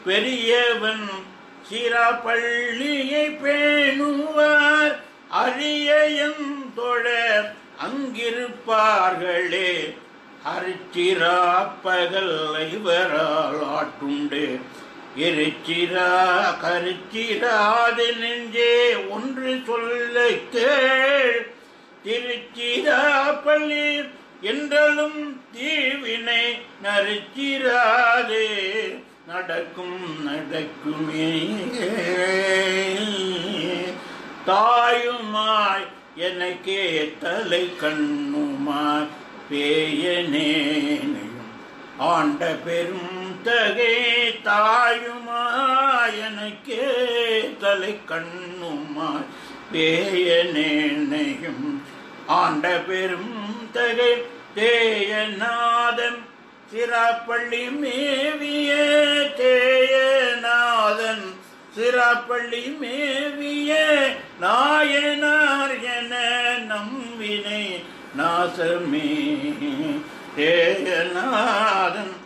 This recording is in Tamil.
பெரியவன் சிறப்பள்ளியை பேணுவார் அரியன் தொழ அங்கிருப்பார்களே அரிச்சிராப்பகல் இவரால் ஆட்டுண்டு எரிச்சிரா கரிச்சிராது நெஞ்சே ஒன்று சொல்ல கேள் திருச்சிராப்பள்ளி என்றலும் தீவினை நரிச்சிராதே நடக்கும் நடக்குமே தாயுமாய் எனக்கே தலை கண்ணுமாய் பேயனேனையும் ஆண்ட பெரும் தகை தாயுமாய் எனக்கே தலை கண்ணுமாய் பேயனேனையும் ஆண்ட பெரும் தகை தேயநாதன் சிராப்பள்ளி மேவிய தேயநாதன் சிராப்பள்ளி மேவிய நாயனார் என நம்பினை நாசமே தேயநாதன்